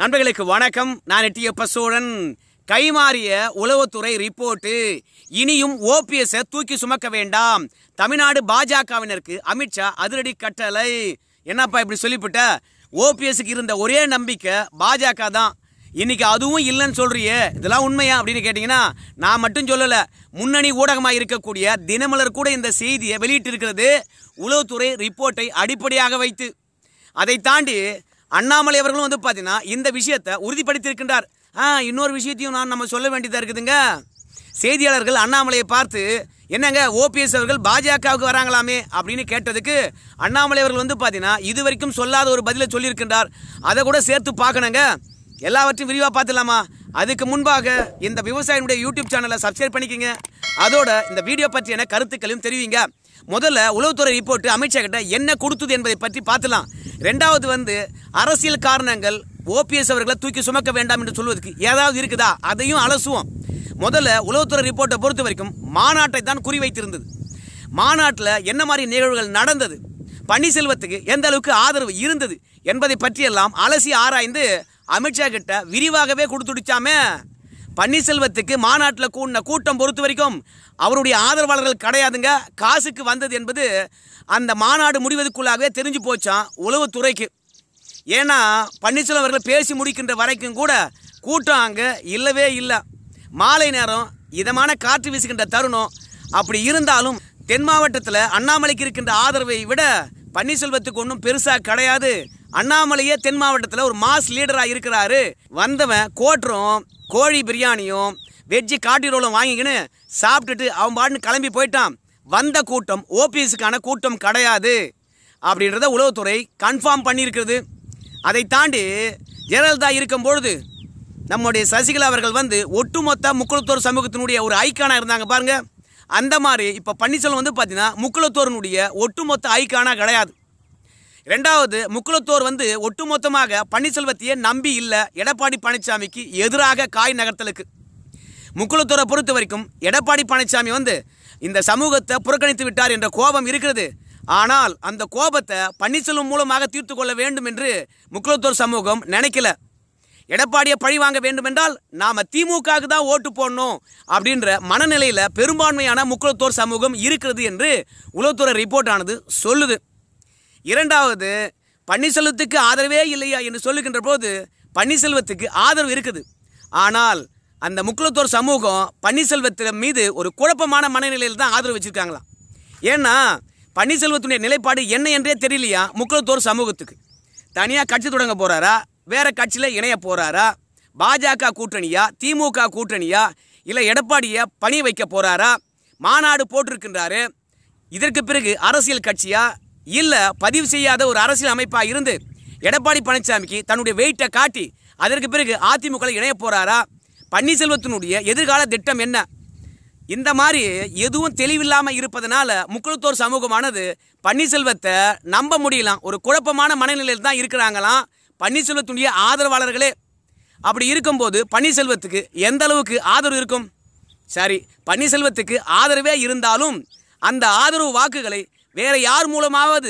நண்பர்களுக்கு வணக்கம் நான் எட்டியப்ப சோழன் கைமாறிய உளவுத்துறை ரிப்போர்ட்டு இனியும் ஓபிஎஸ் தூக்கி சுமக்க வேண்டாம் தமிழ்நாடு பாஜகவினருக்கு அமித்ஷா அதிரடி கட்டளை என்னப்பா இப்படி சொல்லிவிட்ட ஓபிஎஸ்க்கு இருந்த ஒரே நம்பிக்கை பாஜக தான் இன்னைக்கு அதுவும் இல்லைன்னு சொல்றியே இதெல்லாம் உண்மையா அப்படின்னு கேட்டீங்கன்னா நான் மட்டும் சொல்லல முன்னணி ஊடகமாக இருக்கக்கூடிய தினமலர் கூட இந்த செய்தியை வெளியிட்டு இருக்கிறது உளவுத்துறை ரிப்போர்ட்டை அடிப்படையாக வைத்து அதை தாண்டி அண்ணாமலை அவர்களும் வந்து பார்த்தீங்கன்னா இந்த விஷயத்தை உறுதிப்படுத்தியிருக்கின்றார் ஆ இன்னொரு விஷயத்தையும் நான் நம்ம சொல்ல வேண்டியதாக இருக்குதுங்க செய்தியாளர்கள் அண்ணாமலையை பார்த்து என்னங்க ஓபிஎஸ் அவர்கள் பாஜகவுக்கு வராங்களாமே அப்படின்னு கேட்டதுக்கு அண்ணாமலை அவர்கள் வந்து பார்த்தீங்கன்னா இது வரைக்கும் சொல்லாத ஒரு பதிலை சொல்லியிருக்கின்றார் அதை கூட சேர்த்து பார்க்கணுங்க எல்லாவற்றையும் விரிவாக பார்த்துலாமா அதுக்கு முன்பாக இந்த விவசாயினுடைய யூடியூப் சேனலை சப்ஸ்கிரைப் பண்ணிக்கங்க அதோட இந்த வீடியோ பற்றியான கருத்துக்களையும் தெரிவிங்க முதல்ல உளவுத்துறை ரிப்போர்ட் அமித்ஷா கிட்ட என்ன கொடுத்தது என்பதை பற்றி பார்த்துலாம் ரெண்டாவது வந்து அரசியல் காரணங்கள் ஓபிஎஸ் அவர்களை தூக்கி சுமக்க வேண்டாம் என்று சொல்வதற்கு ஏதாவது இருக்குதா அதையும் அலசுவோம் முதல்ல உளவுத்துறை ரிப்போர்ட்டை பொறுத்த வரைக்கும் மாநாட்டை தான் குறிவைத்திருந்தது மாநாட்டில் என்ன மாதிரி நிகழ்வுகள் நடந்தது பன்னீர்செல்வத்துக்கு எந்த அளவுக்கு ஆதரவு இருந்தது என்பதை பற்றியெல்லாம் அலசி ஆராய்ந்து அமித்ஷா கிட்ட விரிவாகவே கொடுத்துடுச்சாமே பன்னீர்செல்வத்துக்கு மாநாட்டில் கூடின கூட்டம் பொறுத்த வரைக்கும் அவருடைய ஆதரவாளர்கள் கிடையாதுங்க காசுக்கு வந்தது என்பது அந்த மாநாடு முடிவதற்குள்ளாகவே தெரிஞ்சு போச்சான் உளவுத்துறைக்கு ஏன்னா பன்னீர்செல்வம் அவர்கள் பேசி முடிக்கின்ற வரைக்கும் கூட கூட்டம் அங்கே இல்லவே இல்லை மாலை நேரம் இதமான காற்று வீசுகின்ற தருணம் அப்படி இருந்தாலும் தென் மாவட்டத்தில் அண்ணாமலைக்கு இருக்கின்ற ஆதரவை விட பன்னீர்செல்வத்துக்கு ஒன்றும் பெருசாக கிடையாது அண்ணாமலையே தென் மாவட்டத்தில் ஒரு மாஸ் லீடராக இருக்கிறாரு வந்தவன் கோட்டரும் கோழி பிரியாணியும் வெஜ்ஜி காட்டி ரோலும் வாங்கிக்கின்னு சாப்பிட்டுட்டு அவன் பாட்டுன்னு கிளம்பி போயிட்டான் வந்த கூட்டம் ஓபிஎஸ்க்கான கூட்டம் கிடையாது அப்படின்றத உளவுத்துறை கன்ஃபார்ம் பண்ணியிருக்கிறது அதை தாண்டி ஜெயலலிதா இருக்கும் பொழுது நம்முடைய சசிகலா அவர்கள் வந்து ஒட்டுமொத்த முக்குளத்தோர் சமூகத்தினுடைய ஒரு ஐக்கானாக இருந்தாங்க பாருங்க அந்த மாதிரி இப்போ பன்னீர்செல்வம் வந்து பார்த்தீங்கன்னா முக்குளத்தோரனுடைய ஒட்டுமொத்த ஐக்கானாக கிடையாது ரெண்டாவது முக்குளத்தோர் வந்து ஒட்டுமொத்தமாக பன்னீர்செல்வத்தையே நம்பி இல்லை எடப்பாடி பழனிசாமிக்கு எதிராக காய் நகர்த்தலுக்கு முக்குளத்தோரை பொறுத்த வரைக்கும் எடப்பாடி பழனிசாமி வந்து இந்த சமூகத்தை புறக்கணித்து விட்டார் என்ற கோபம் இருக்கிறது ஆனால் அந்த கோபத்தை பன்னீர்செல்வம் மூலமாக தீர்த்து கொள்ள வேண்டும் என்று முக்குளத்தோர் சமூகம் நினைக்கல எடப்பாடியை பழி வாங்க வேண்டும் என்றால் நாம திமுகவுக்கு தான் ஓட்டு போடணும் அப்படின்ற மனநிலையில பெரும்பான்மையான முக்குளத்தோர் சமூகம் இருக்கிறது என்று உளவுத்துறை ரிப்போர்ட் ஆனது சொல்லுது இரண்டாவது பன்னீர்செல்வத்துக்கு ஆதரவே இல்லையா என்று சொல்லுகின்ற போது பன்னீர்செல்வத்துக்கு ஆதரவு இருக்குது ஆனால் அந்த முக்குளத்தோர் சமூகம் பன்னீர்செல்வத்தின் மீது ஒரு குழப்பமான மனநிலையில் தான் ஆதரவு வச்சிருக்காங்களாம் ஏன்னா பன்னீர்செல்வத்துடைய நிலைப்பாடு என்ன என்றே தெரியலையா முக்குளத்தோர் சமூகத்துக்கு தனியாக கட்சி தொடங்க போறாரா வேற கட்சியில் இணைய போறாரா பாஜக கூட்டணியா திமுக கூட்டணியா இல்லை எடப்பாடியை பணி வைக்க போறாரா மாநாடு போட்டிருக்கின்றாரு இதற்கு பிறகு அரசியல் கட்சியா இல்லை பதிவு செய்யாத ஒரு அரசியல் அமைப்பாக இருந்து எடப்பாடி பழனிசாமிக்கு தன்னுடைய வெயிட்டை காட்டி அதற்கு பிறகு அதிமுக இணைய போறாரா பன்னீர்செல்வத்தினுடைய எதிர்கால திட்டம் என்ன இந்த மாதிரி எதுவும் தெளிவில்லாமல் இருப்பதனால முக்குளத்தோர் சமூகமானது பன்னீர்செல்வத்தை நம்ப முடியலாம் ஒரு குழப்பமான மனநிலையில் தான் இருக்கிறாங்களாம் பன்னீர்செல்வத்துடைய ஆதரவாளர்களே அப்படி இருக்கும்போது பன்னீர்செல்வத்துக்கு எந்த அளவுக்கு ஆதரவு இருக்கும் சரி பன்னீர்செல்வத்துக்கு ஆதரவே இருந்தாலும் அந்த ஆதரவு வாக்குகளை வேற யார் மூலமாவது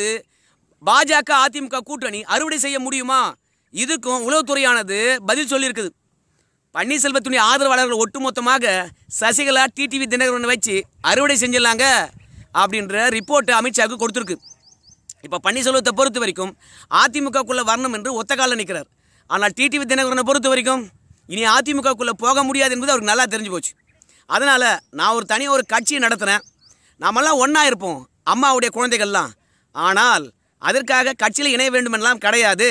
பாஜக அதிமுக கூட்டணி அறுவடை செய்ய முடியுமா இதுக்கும் உளவுத்துறையானது பதில் சொல்லியிருக்குது பன்னீர்செல்வத்துடைய ஆதரவாளர்கள் ஒட்டுமொத்தமாக சசிகலா டிடிவி தினகரனை வச்சு அறுவடை செஞ்சிடலாங்க அப்படின்ற ரிப்போர்ட் அமித்ஷாவுக்கு கொடுத்துருக்கு இப்போ பன்னீர்செல்வத்தை பொறுத்த வரைக்கும் அதிமுகக்குள்ளே வரணும் என்று ஒத்த காலில் நிற்கிறார் ஆனால் டிடிவி தினகரனை பொறுத்த வரைக்கும் இனி அதிமுகக்குள்ளே போக முடியாது என்பது அவருக்கு நல்லா தெரிஞ்சு போச்சு அதனால் நான் ஒரு தனியாக ஒரு கட்சியை நடத்துகிறேன் நாமெல்லாம் ஒன்றா இருப்போம் அம்மாவுடைய குழந்தைகள்லாம் ஆனால் அதற்காக கட்சியில் இணைய வேண்டுமெல்லாம் கிடையாது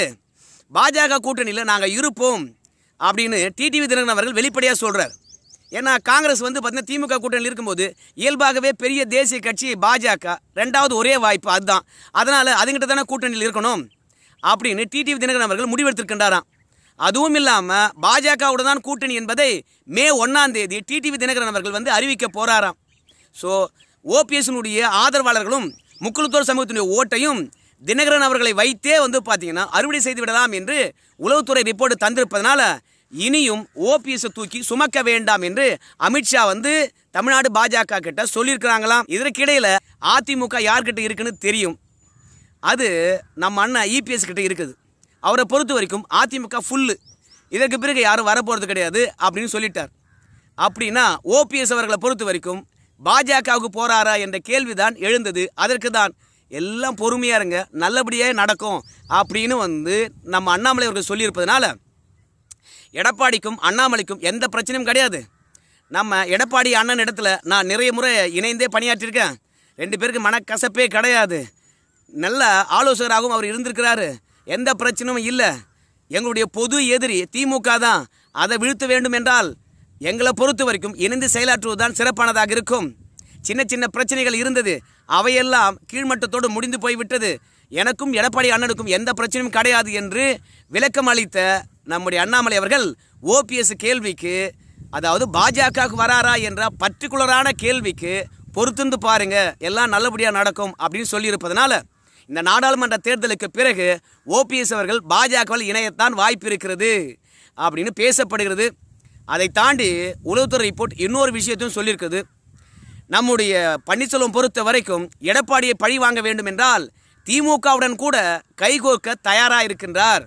பாஜக கூட்டணியில் நாங்கள் இருப்போம் அப்படின்னு டிடிவி தினகரன் அவர்கள் வெளிப்படையாக சொல்கிறார் ஏன்னா காங்கிரஸ் வந்து பார்த்தீங்கன்னா திமுக கூட்டணியில் இருக்கும்போது இயல்பாகவே பெரிய தேசிய கட்சி பாஜக ரெண்டாவது ஒரே வாய்ப்பு அதுதான் அதனால் அதுங்கிட்ட தானே கூட்டணியில் இருக்கணும் அப்படின்னு டிடிவி தினகரன் அவர்கள் முடிவெடுத்திருக்கின்றாராம் அதுவும் இல்லாமல் பாஜகவுடன் தான் கூட்டணி என்பதை மே ஒன்றாம் தேதி டிடிவி தினகரன் அவர்கள் வந்து அறிவிக்க போகிறாராம் ஸோ ஓபிஎஸ்னுடைய ஆதரவாளர்களும் முக்குளத்தோர் சமூகத்தினுடைய ஓட்டையும் தினகரன் அவர்களை வைத்தே வந்து பார்த்தீங்கன்னா அறுவடை செய்து விடலாம் என்று உளவுத்துறை ரிப்போர்ட் தந்திருப்பதனால இனியும் ஓபிஎஸ் தூக்கி சுமக்க வேண்டாம் என்று அமித்ஷா வந்து தமிழ்நாடு பாஜக கிட்ட சொல்லியிருக்கிறாங்களாம் இதற்கிடையில அதிமுக யார்கிட்ட இருக்குன்னு தெரியும் அது நம்ம அண்ணன் இபிஎஸ் கிட்ட இருக்குது அவரை பொறுத்த வரைக்கும் அதிமுக ஃபுல்லு இதற்கு பிறகு யாரும் வரப்போகிறது கிடையாது அப்படின்னு சொல்லிட்டார் அப்படின்னா ஓபிஎஸ் அவர்களை பொறுத்த வரைக்கும் பாஜகவுக்கு போறாரா என்ற கேள்விதான் எழுந்தது அதற்கு தான் எல்லாம் பொறுமையா இருங்க நல்லபடியாக நடக்கும் அப்படின்னு வந்து நம்ம அண்ணாமலை அவர்கள் சொல்லியிருப்பதனால எடப்பாடிக்கும் அண்ணாமலைக்கும் எந்த பிரச்சனையும் கிடையாது நம்ம எடப்பாடி அண்ணன் இடத்துல நான் நிறைய முறை இணைந்தே பணியாற்றியிருக்கேன் ரெண்டு பேருக்கு மனக்கசப்பே கிடையாது நல்ல ஆலோசகராகவும் அவர் இருந்திருக்கிறாரு எந்த பிரச்சனையும் இல்லை எங்களுடைய பொது எதிரி திமுக தான் அதை வீழ்த்த வேண்டும் என்றால் எங்களை பொறுத்த வரைக்கும் இணைந்து செயலாற்றுவதுதான் சிறப்பானதாக இருக்கும் சின்ன சின்ன பிரச்சனைகள் இருந்தது அவையெல்லாம் கீழ்மட்டத்தோடு முடிந்து போய்விட்டது எனக்கும் எடப்பாடி அண்ணனுக்கும் எந்த பிரச்சனையும் கிடையாது என்று விளக்கம் அளித்த நம்முடைய அண்ணாமலை அவர்கள் ஓபிஎஸ் கேள்விக்கு அதாவது பாஜகவுக்கு வராரா என்ற பர்டிகுலரான கேள்விக்கு பொறுத்திருந்து பாருங்க எல்லாம் நல்லபடியாக நடக்கும் அப்படின்னு சொல்லியிருப்பதனால இந்த நாடாளுமன்ற தேர்தலுக்கு பிறகு ஓபிஎஸ் அவர்கள் பாஜகவில் இணையத்தான் வாய்ப்பு இருக்கிறது அப்படின்னு பேசப்படுகிறது அதை தாண்டி உளவுத்துறை ரிப்போர்ட் இன்னொரு விஷயத்தையும் சொல்லியிருக்குது நம்முடைய பன்னீர்செல்வம் பொறுத்த வரைக்கும் எடப்பாடியை பழி வாங்க வேண்டும் என்றால் திமுகவுடன் கூட கைகோர்க்க தயாராக இருக்கின்றார்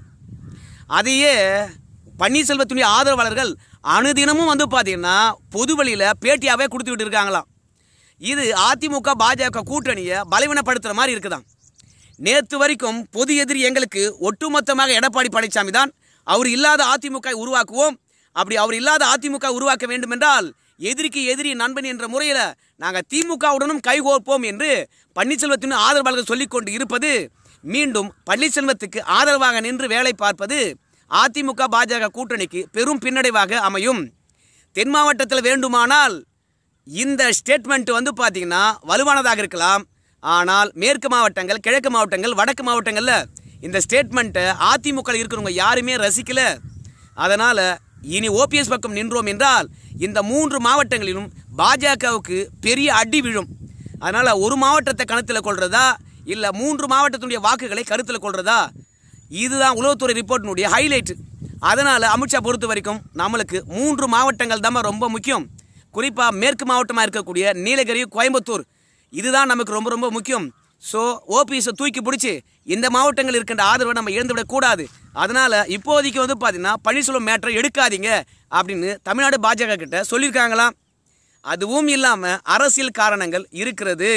அதையே பன்னீர்செல்வத்துடைய ஆதரவாளர்கள் அனுதினமும் வந்து பார்த்தீங்கன்னா பொது வழியில் பேட்டியாகவே கொடுத்துக்கிட்டு இருக்காங்களாம் இது அதிமுக பாஜக கூட்டணியை பலவீனப்படுத்துகிற மாதிரி இருக்குதாம் நேற்று வரைக்கும் பொது எதிரி எங்களுக்கு ஒட்டுமொத்தமாக எடப்பாடி பழனிசாமி தான் அவர் இல்லாத அதிமுக உருவாக்குவோம் அப்படி அவர் இல்லாத அதிமுக உருவாக்க வேண்டும் என்றால் எதிரிக்கு எதிரி நண்பன் என்ற முறையில் நாங்கள் திமுகவுடனும் கைகோர்ப்போம் என்று பன்னீர்செல்வத்தின் ஆதரவாளர்கள் சொல்லிக்கொண்டு இருப்பது மீண்டும் பன்னீர்செல்வத்துக்கு ஆதரவாக நின்று வேலை பார்ப்பது அதிமுக பாஜக கூட்டணிக்கு பெரும் பின்னடைவாக அமையும் தென் மாவட்டத்தில் வேண்டுமானால் இந்த ஸ்டேட்மெண்ட் வந்து பார்த்தீங்கன்னா வலுவானதாக இருக்கலாம் ஆனால் மேற்கு மாவட்டங்கள் கிழக்கு மாவட்டங்கள் வடக்கு மாவட்டங்களில் இந்த ஸ்டேட்மெண்ட்டை அதிமுக ல இருக்கிறவங்க யாருமே ரசிக்கல அதனால் இனி ஓபிஎஸ் பக்கம் நின்றோம் என்றால் இந்த மூன்று மாவட்டங்களிலும் பாஜகவுக்கு பெரிய அடி விழும் அதனால் ஒரு மாவட்டத்தை கணத்தில் கொள்றதா இல்லை மூன்று மாவட்டத்தினுடைய வாக்குகளை கருத்தில் கொள்றதா இதுதான் உளவுத்துறை ரிப்போர்ட்டினுடைய ஹைலைட் அதனால் அமித்ஷா பொறுத்த வரைக்கும் நம்மளுக்கு மூன்று மாவட்டங்கள் தான் ரொம்ப முக்கியம் குறிப்பாக மேற்கு மாவட்டமாக இருக்கக்கூடிய நீலகிரி கோயம்புத்தூர் இதுதான் நமக்கு ரொம்ப ரொம்ப முக்கியம் ஸோ ஓபிஎஸை தூக்கி பிடிச்சி இந்த மாவட்டங்கள் இருக்கின்ற ஆதரவை நம்ம இழந்துவிடக்கூடாது அதனால் இப்போதைக்கு வந்து பார்த்தீங்கன்னா பன்னீர்செல்வம் மேட்டரை எடுக்காதீங்க அப்படின்னு தமிழ்நாடு பாஜக கிட்ட சொல்லியிருக்காங்களாம் அதுவும் இல்லாமல் அரசியல் காரணங்கள் இருக்கிறது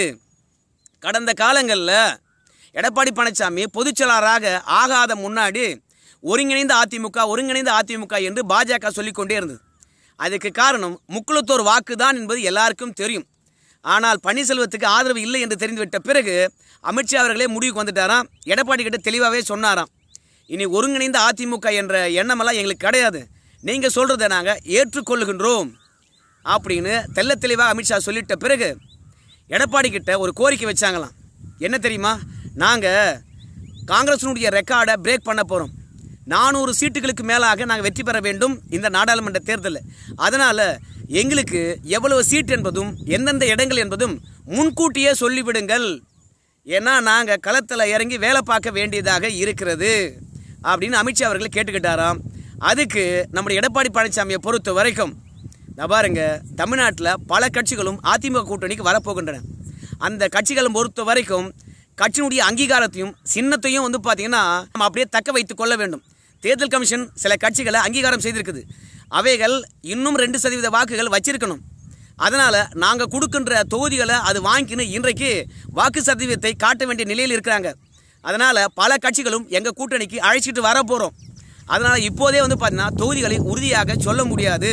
கடந்த காலங்களில் எடப்பாடி பழனிசாமி பொதுச்செயலாளராக ஆகாத முன்னாடி ஒருங்கிணைந்த அதிமுக ஒருங்கிணைந்த அதிமுக என்று பாஜக சொல்லிக்கொண்டே இருந்தது அதுக்கு காரணம் முக்குளத்தோர் வாக்கு தான் என்பது எல்லாருக்கும் தெரியும் ஆனால் பன்னீர்செல்வத்துக்கு ஆதரவு இல்லை என்று தெரிந்துவிட்ட பிறகு அமித்ஷா அவர்களே முடிவுக்கு வந்துட்டாராம் எடப்பாடி கிட்ட தெளிவாகவே சொன்னாராம் இனி ஒருங்கிணைந்த அதிமுக என்ற எண்ணமெல்லாம் எங்களுக்கு கிடையாது நீங்கள் சொல்கிறத நாங்கள் ஏற்றுக்கொள்ளுகின்றோம் அப்படின்னு தெள்ள தெளிவாக அமித்ஷா சொல்லிட்ட பிறகு எடப்பாடி கிட்ட ஒரு கோரிக்கை வச்சாங்களாம் என்ன தெரியுமா நாங்கள் காங்கிரஸினுடைய ரெக்கார்டை பிரேக் பண்ண போகிறோம் நானூறு சீட்டுகளுக்கு மேலாக நாங்கள் வெற்றி பெற வேண்டும் இந்த நாடாளுமன்ற தேர்தலில் அதனால் எங்களுக்கு எவ்வளவு சீட் என்பதும் எந்தெந்த இடங்கள் என்பதும் முன்கூட்டியே சொல்லிவிடுங்கள் ஏன்னா நாங்கள் களத்தில் இறங்கி வேலை பார்க்க வேண்டியதாக இருக்கிறது அப்படின்னு அமித்ஷா அவர்கள் கேட்டுக்கிட்டாராம் அதுக்கு நம்முடைய எடப்பாடி பழனிசாமியை பொறுத்த வரைக்கும் நான் பாருங்க தமிழ்நாட்டில் பல கட்சிகளும் அதிமுக கூட்டணிக்கு வரப்போகின்றன அந்த கட்சிகளை பொறுத்த வரைக்கும் கட்சியினுடைய அங்கீகாரத்தையும் சின்னத்தையும் வந்து பார்த்தீங்கன்னா நம்ம அப்படியே தக்க வைத்துக் கொள்ள வேண்டும் தேர்தல் கமிஷன் சில கட்சிகளை அங்கீகாரம் செய்திருக்குது அவைகள் இன்னும் ரெண்டு சதவீத வாக்குகள் வச்சிருக்கணும் அதனால் நாங்கள் கொடுக்கின்ற தொகுதிகளை அது வாங்கிக்கின்னு இன்றைக்கு வாக்கு சதவீதத்தை காட்ட வேண்டிய நிலையில் இருக்கிறாங்க அதனால் பல கட்சிகளும் எங்கள் கூட்டணிக்கு அழைச்சிட்டு வர போகிறோம் அதனால் இப்போதே வந்து பார்த்தீங்கன்னா தொகுதிகளை உறுதியாக சொல்ல முடியாது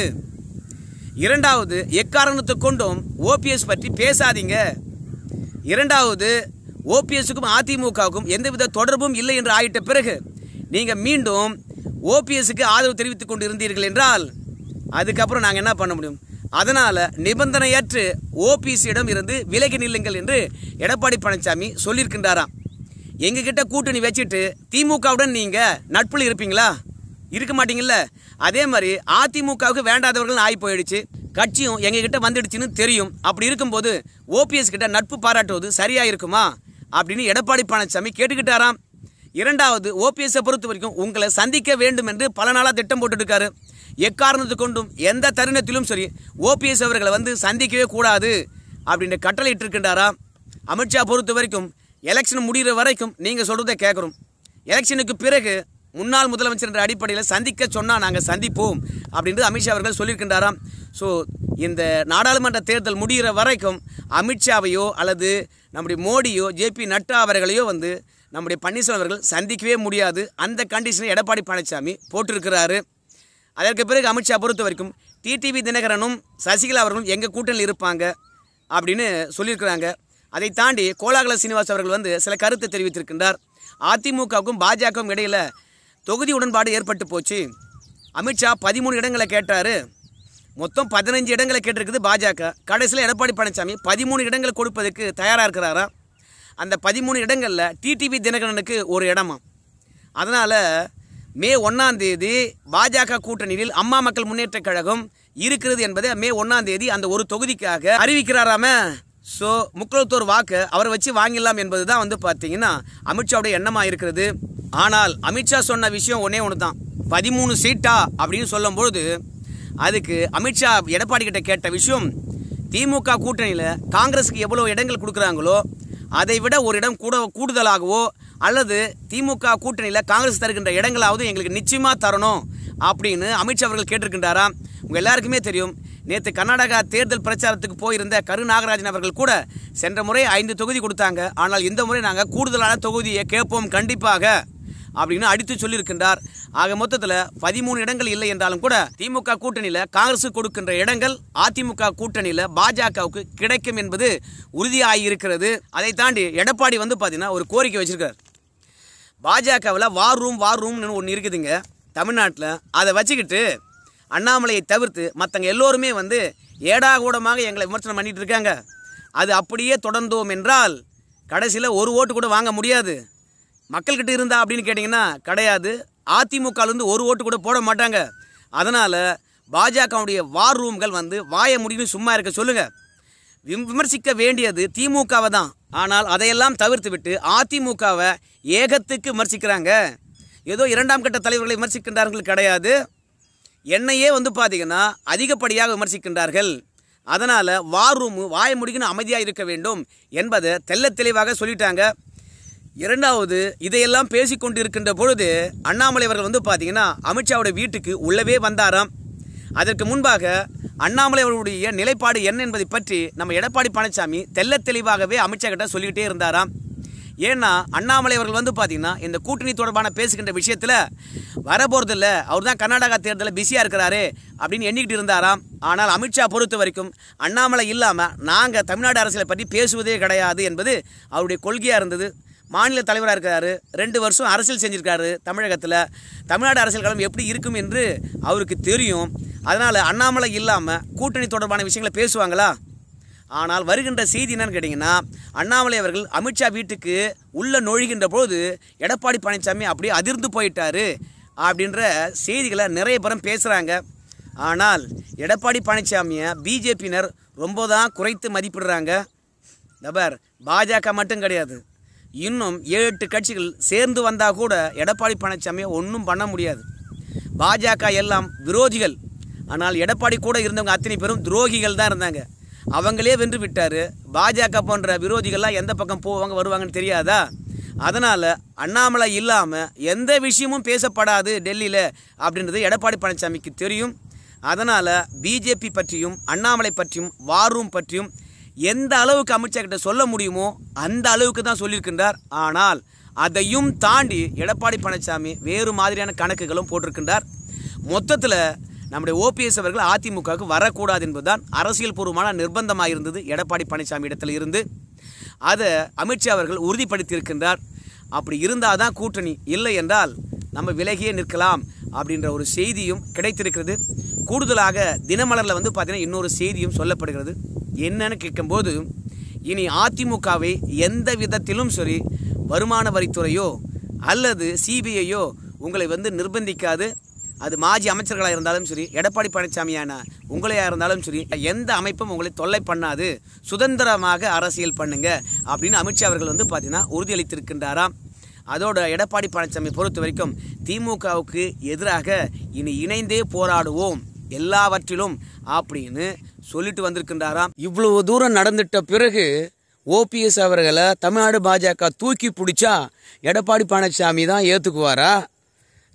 இரண்டாவது எக்காரணத்தை கொண்டும் ஓபிஎஸ் பற்றி பேசாதீங்க இரண்டாவது ஓபிஎஸ்க்கும் அதிமுகவுக்கும் எந்தவித தொடர்பும் இல்லை என்று ஆயிட்ட பிறகு நீங்கள் மீண்டும் ஓபிஎஸ்க்கு ஆதரவு தெரிவித்துக் கொண்டு இருந்தீர்கள் என்றால் அதுக்கப்புறம் நாங்கள் என்ன பண்ண முடியும் அதனால் நிபந்தனையற்று ஓபிஎஸ்ஸிடம் இருந்து விலகி நில்லுங்கள் என்று எடப்பாடி பழனிசாமி சொல்லியிருக்கின்றாராம் எங்ககிட்ட கூட்டணி வச்சுட்டு திமுகவுடன் நீங்கள் நட்பில் இருப்பீங்களா இருக்க மாட்டீங்கல்ல அதே மாதிரி அதிமுகவுக்கு வேண்டாதவர்கள் ஆகி போயிடுச்சு கட்சியும் எங்ககிட்ட வந்துடுச்சுன்னு தெரியும் அப்படி இருக்கும்போது ஓபிஎஸ் கிட்ட நட்பு பாராட்டுவது சரியா இருக்குமா அப்படின்னு எடப்பாடி பழனிசாமி கேட்டுக்கிட்டாராம் இரண்டாவது ஓபிஎஸ்ஸை பொறுத்த வரைக்கும் உங்களை சந்திக்க வேண்டும் என்று பல நாளாக திட்டம் போட்டுட்டு இருக்காரு எக்காரணத்தை கொண்டும் எந்த தருணத்திலும் சரி ஓபிஎஸ் அவர்களை வந்து சந்திக்கவே கூடாது அப்படின்னு கட்டளை இட்டிருக்கின்றாராம் அமித்ஷா பொறுத்த வரைக்கும் எலெக்ஷன் முடிகிற வரைக்கும் நீங்கள் சொல்கிறத கேட்குறோம் எலெக்ஷனுக்கு பிறகு முன்னாள் முதலமைச்சர் என்ற அடிப்படையில் சந்திக்க சொன்னால் நாங்கள் சந்திப்போம் அப்படின்றது அமித்ஷா அவர்கள் சொல்லியிருக்கின்றாராம் ஸோ இந்த நாடாளுமன்ற தேர்தல் முடிகிற வரைக்கும் அமித்ஷாவையோ அல்லது நம்முடைய மோடியோ ஜேபி நட்டா அவர்களையோ வந்து நம்முடைய பன்னீர்செல்வம் அவர்கள் சந்திக்கவே முடியாது அந்த கண்டிஷனை எடப்பாடி பழனிசாமி போட்டிருக்கிறாரு அதற்கு பிறகு அமித்ஷா பொறுத்த வரைக்கும் டிடிவி தினகரனும் சசிகலா அவர்களும் எங்கள் கூட்டணியில் இருப்பாங்க அப்படின்னு சொல்லியிருக்கிறாங்க அதை தாண்டி கோலாகல சீனிவாஸ் அவர்கள் வந்து சில கருத்து தெரிவித்திருக்கின்றார் அதிமுகவுக்கும் பாஜகவுக்கும் இடையில் தொகுதி உடன்பாடு ஏற்பட்டு போச்சு அமித்ஷா பதிமூணு இடங்களை கேட்டார் மொத்தம் பதினஞ்சு இடங்களை கேட்டிருக்குது பாஜக கடைசியில் எடப்பாடி பழனிசாமி பதிமூணு இடங்களை கொடுப்பதற்கு தயாராக இருக்கிறாரா அந்த பதிமூணு இடங்களில் டிடிவி தினகரனுக்கு ஒரு இடமா அதனால் மே ஒன்றாம் தேதி பாஜக கூட்டணியில் அம்மா மக்கள் முன்னேற்றக் கழகம் இருக்கிறது என்பதை மே ஒன்றாம் தேதி அந்த ஒரு தொகுதிக்காக அறிவிக்கிறாராம ஸோ முக்குளத்தோர் வாக்கு அவரை வச்சு வாங்கிடலாம் என்பது தான் வந்து பார்த்தீங்கன்னா அமித்ஷாவுடைய எண்ணமாக இருக்கிறது ஆனால் அமித்ஷா சொன்ன விஷயம் ஒன்றே ஒன்று தான் பதிமூணு சீட்டா அப்படின்னு சொல்லும்பொழுது அதுக்கு அமித்ஷா எடப்பாடி கிட்ட கேட்ட விஷயம் திமுக கூட்டணியில் காங்கிரஸுக்கு எவ்வளோ இடங்கள் கொடுக்குறாங்களோ அதை விட ஒரு இடம் கூட கூடுதலாகவோ அல்லது திமுக கூட்டணியில் காங்கிரஸ் தருகின்ற இடங்களாவது எங்களுக்கு நிச்சயமாக தரணும் அப்படின்னு அமித்ஷா அவர்கள் கேட்டிருக்கின்றாராம் உங்கள் எல்லாருக்குமே தெரியும் நேற்று கர்நாடகா தேர்தல் பிரச்சாரத்துக்கு போயிருந்த கரு நாகராஜன் அவர்கள் கூட சென்ற முறை ஐந்து தொகுதி கொடுத்தாங்க ஆனால் இந்த முறை நாங்கள் கூடுதலான தொகுதியை கேட்போம் கண்டிப்பாக அப்படின்னு அடித்து சொல்லியிருக்கின்றார் ஆக மொத்தத்தில் பதிமூணு இடங்கள் இல்லை என்றாலும் கூட திமுக கூட்டணியில் காங்கிரஸ் கொடுக்கின்ற இடங்கள் அதிமுக கூட்டணியில் பாஜகவுக்கு கிடைக்கும் என்பது உறுதியாகி இருக்கிறது அதை தாண்டி எடப்பாடி வந்து பார்த்தீங்கன்னா ஒரு கோரிக்கை வச்சிருக்கார் பாஜகவில் வார் ரூம் வார் ரூம்னு ஒன்று இருக்குதுங்க தமிழ்நாட்டில் அதை வச்சுக்கிட்டு அண்ணாமலையை தவிர்த்து மற்றவங்க எல்லோருமே வந்து ஏடாகூடமாக எங்களை விமர்சனம் பண்ணிட்டு இருக்காங்க அது அப்படியே தொடர்ந்தோம் என்றால் கடைசியில் ஒரு ஓட்டு கூட வாங்க முடியாது மக்கள்கிட்ட இருந்தா அப்படின்னு கேட்டிங்கன்னா கிடையாது அதிமுகலேருந்து ஒரு ஓட்டு கூட போட மாட்டாங்க அதனால் பாஜகவுடைய வார் ரூம்கள் வந்து வாய முடியும் சும்மா இருக்க சொல்லுங்கள் விம்- விமர்சிக்க வேண்டியது திமுகவை தான் ஆனால் அதையெல்லாம் தவிர்த்து விட்டு அதிமுகவை ஏகத்துக்கு விமர்சிக்கிறாங்க ஏதோ இரண்டாம் கட்ட தலைவர்களை விமர்சிக்கின்றார்கள் கிடையாது என்னையே வந்து பார்த்தீங்கன்னா அதிகப்படியாக விமர்சிக்கின்றார்கள் அதனால் வார் ரூமு வாய முடிக்கணும் அமைதியாக இருக்க வேண்டும் என்பதை தெள்ளத் தெளிவாக சொல்லிட்டாங்க இரண்டாவது இதையெல்லாம் பேசிக்கொண்டு இருக்கின்ற பொழுது அண்ணாமலை அவர்கள் வந்து பார்த்தீங்கன்னா அமித்ஷாவோட வீட்டுக்கு உள்ளவே வந்தாராம் அதற்கு முன்பாக அண்ணாமலை அவர்களுடைய நிலைப்பாடு என்ன என்பதை பற்றி நம்ம எடப்பாடி பழனிசாமி தெள்ளத் தெளிவாகவே அமித்ஷா கிட்ட சொல்லிக்கிட்டே இருந்தாராம் ஏன்னா அண்ணாமலை அவர்கள் வந்து பார்த்தீங்கன்னா இந்த கூட்டணி தொடர்பான பேசுகின்ற விஷயத்தில் வரப்போகிறதில்ல அவர் தான் கர்நாடகா தேர்தலில் பிஸியாக இருக்கிறாரு அப்படின்னு எண்ணிக்கிட்டு இருந்தாராம் ஆனால் அமித்ஷா பொறுத்த வரைக்கும் அண்ணாமலை இல்லாமல் நாங்கள் தமிழ்நாடு அரசியலை பற்றி பேசுவதே கிடையாது என்பது அவருடைய கொள்கையாக இருந்தது மாநில தலைவராக இருக்கிறாரு ரெண்டு வருஷம் அரசியல் செஞ்சிருக்காரு தமிழகத்தில் தமிழ்நாடு அரசியல் களம் எப்படி இருக்கும் என்று அவருக்கு தெரியும் அதனால் அண்ணாமலை இல்லாமல் கூட்டணி தொடர்பான விஷயங்களை பேசுவாங்களா ஆனால் வருகின்ற செய்தி என்னன்னு கேட்டிங்கன்னா அண்ணாமலை அவர்கள் அமித்ஷா வீட்டுக்கு உள்ள நுழைகின்ற பொழுது எடப்பாடி பழனிசாமி அப்படியே அதிர்ந்து போயிட்டாரு அப்படின்ற செய்திகளை நிறைய பேரும் பேசுகிறாங்க ஆனால் எடப்பாடி பழனிசாமியை பிஜேபியினர் ரொம்ப தான் குறைத்து மதிப்பிடுறாங்க நபர் பாஜக மட்டும் கிடையாது இன்னும் ஏழு எட்டு கட்சிகள் சேர்ந்து வந்தால் கூட எடப்பாடி பழனிசாமியை ஒன்றும் பண்ண முடியாது பாஜக எல்லாம் விரோதிகள் ஆனால் எடப்பாடி கூட இருந்தவங்க அத்தனை பேரும் துரோகிகள் தான் இருந்தாங்க அவங்களே வென்று விட்டார் பாஜக போன்ற விரோதிகள்லாம் எந்த பக்கம் போவாங்க வருவாங்கன்னு தெரியாதா அதனால் அண்ணாமலை இல்லாமல் எந்த விஷயமும் பேசப்படாது டெல்லியில் அப்படின்றது எடப்பாடி பழனிசாமிக்கு தெரியும் அதனால் பிஜேபி பற்றியும் அண்ணாமலை பற்றியும் வாரூம் பற்றியும் எந்த அளவுக்கு அமித்ஷா கிட்ட சொல்ல முடியுமோ அந்த அளவுக்கு தான் சொல்லியிருக்கின்றார் ஆனால் அதையும் தாண்டி எடப்பாடி பழனிசாமி வேறு மாதிரியான கணக்குகளும் போட்டிருக்கின்றார் மொத்தத்தில் நம்முடைய ஓபிஎஸ் அவர்கள் அதிமுகவுக்கு வரக்கூடாது என்பதுதான் அரசியல் பூர்வமான நிர்பந்தமாக இருந்தது எடப்பாடி பழனிசாமி இடத்துல இருந்து அதை அமித்ஷா அவர்கள் உறுதிப்படுத்தியிருக்கின்றார் அப்படி இருந்தால் தான் கூட்டணி இல்லை என்றால் நம்ம விலகியே நிற்கலாம் அப்படின்ற ஒரு செய்தியும் கிடைத்திருக்கிறது கூடுதலாக தினமலரில் வந்து பார்த்தீங்கன்னா இன்னொரு செய்தியும் சொல்லப்படுகிறது என்னன்னு கேட்கும்போது இனி அதிமுகவை எந்த விதத்திலும் சரி வருமான வரித்துறையோ அல்லது சிபிஐயோ உங்களை வந்து நிர்பந்திக்காது அது மாஜி அமைச்சர்களாக இருந்தாலும் சரி எடப்பாடி பழனிசாமியான உங்களையா இருந்தாலும் சரி எந்த அமைப்பும் உங்களை தொல்லை பண்ணாது சுதந்திரமாக அரசியல் பண்ணுங்க அப்படின்னு அமித்ஷா அவர்கள் வந்து பார்த்தீங்கன்னா உறுதியளித்திருக்கின்றாராம் அதோட எடப்பாடி பழனிசாமி பொறுத்த வரைக்கும் திமுகவுக்கு எதிராக இனி இணைந்தே போராடுவோம் எல்லாவற்றிலும் அப்படின்னு சொல்லிட்டு வந்திருக்கின்றாராம் இவ்வளவு தூரம் நடந்துட்ட பிறகு ஓபிஎஸ் அவர்களை தமிழ்நாடு பாஜக தூக்கி பிடிச்சா எடப்பாடி பழனிசாமி தான் ஏற்றுக்குவாரா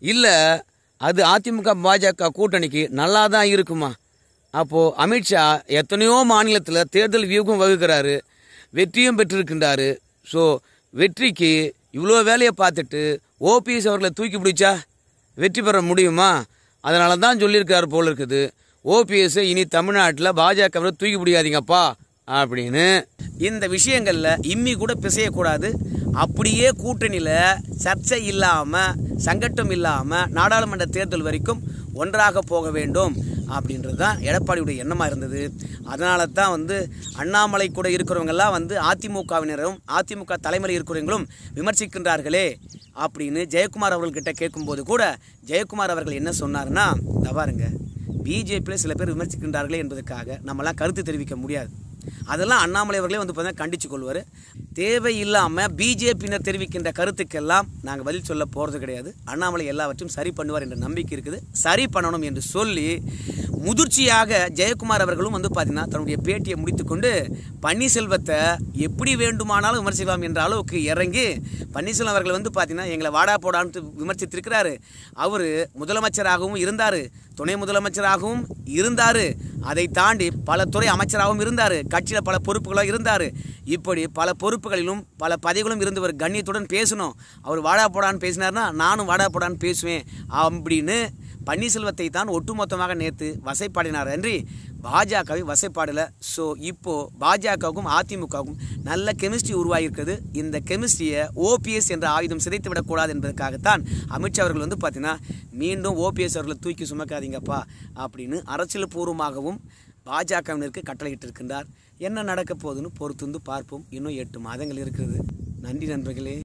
இல்லை அது அதிமுக பாஜக கூட்டணிக்கு நல்லா தான் இருக்குமா அப்போது அமித்ஷா எத்தனையோ மாநிலத்தில் தேர்தல் வியூகம் வகுக்கிறாரு வெற்றியும் பெற்றிருக்கின்றாரு ஸோ வெற்றிக்கு இவ்வளோ வேலையை பார்த்துட்டு ஓபிஎஸ் அவர்களை தூக்கி பிடிச்சா வெற்றி பெற முடியுமா அதனால தான் சொல்லியிருக்காரு போல இருக்குது ஓபிஎஸ் இனி தமிழ்நாட்டில் பாஜகவை தூக்கி பிடிக்காதீங்கப்பா அப்படின்னு இந்த விஷயங்கள்ல இம்மி கூட பிசையக்கூடாது அப்படியே கூட்டணியில சர்ச்சை இல்லாம சங்கட்டம் இல்லாம நாடாளுமன்ற தேர்தல் வரைக்கும் ஒன்றாக போக வேண்டும் அப்படின்றது தான் எடப்பாடியுடைய எண்ணமாக இருந்தது அதனால தான் வந்து அண்ணாமலை கூட இருக்கிறவங்கெல்லாம் வந்து அதிமுகவினரும் அதிமுக தலைமையில் இருக்கிறவங்களும் விமர்சிக்கின்றார்களே அப்படின்னு ஜெயக்குமார் அவர்கள்கிட்ட கேட்கும்போது கூட ஜெயக்குமார் அவர்கள் என்ன சொன்னார்னா "இதோ பாருங்க பிஜேபியில் சில பேர் விமர்சிக்கின்றார்களே என்பதற்காக நம்மலாம் கருத்து தெரிவிக்க முடியாது அதெல்லாம் அண்ணாமலை அவர்களே வந்து பார்த்தீங்கன்னா கண்டிச்சு கொள்வார் தேவையில்லாமல் பிஜேபியினர் தெரிவிக்கின்ற கருத்துக்கெல்லாம் நாங்கள் பதில் சொல்ல போகிறது கிடையாது அண்ணாமலை எல்லாவற்றையும் சரி பண்ணுவார் என்ற நம்பிக்கை இருக்குது சரி பண்ணணும் என்று சொல்லி முதிர்ச்சியாக ஜெயக்குமார் அவர்களும் வந்து பார்த்தீங்கன்னா தன்னுடைய பேட்டியை முடித்துக்கொண்டு பன்னீர்செல்வத்தை எப்படி வேண்டுமானாலும் விமர்சிக்கலாம் என்ற அளவுக்கு இறங்கி பன்னீர்செல்வம் அவர்கள் வந்து பார்த்தீங்கன்னா எங்களை வாடா போடான்னு விமர்சித்திருக்கிறாரு அவர் முதலமைச்சராகவும் இருந்தார் துணை முதலமைச்சராகவும் இருந்தார் அதை தாண்டி பல துறை அமைச்சராகவும் இருந்தார் கட்சியில் பல பொறுப்புகளாக இருந்தார் இப்படி பல பொறுப்புகளிலும் பல பதவிகளும் இருந்தவர் கண்ணியத்துடன் பேசணும் அவர் வாடா போடான்னு பேசினார்னா நானும் வாடா போடான்னு பேசுவேன் அப்படின்னு பன்னீர்செல்வத்தை தான் ஒட்டுமொத்தமாக நேற்று வசைப்பாடினார் அன்றி பாஜகவை வசைப்பாடல ஸோ இப்போ பாஜகவுக்கும் அதிமுகவுக்கும் நல்ல கெமிஸ்ட்ரி உருவாகியிருக்கிறது இந்த கெமிஸ்ட்ரியை ஓபிஎஸ் என்ற ஆயுதம் சிதைத்து விடக்கூடாது என்பதற்காகத்தான் அமித்ஷா அவர்கள் வந்து பார்த்தீங்கன்னா மீண்டும் ஓபிஎஸ் அவர்களை தூக்கி சுமக்காதீங்கப்பா அப்படின்னு அரசியல் பூர்வமாகவும் பாஜகவினருக்கு கட்டளையிட்டிருக்கின்றார் என்ன நடக்க போகுதுன்னு பொறுத்து வந்து பார்ப்போம் இன்னும் எட்டு மாதங்கள் இருக்கிறது நன்றி நண்பர்களே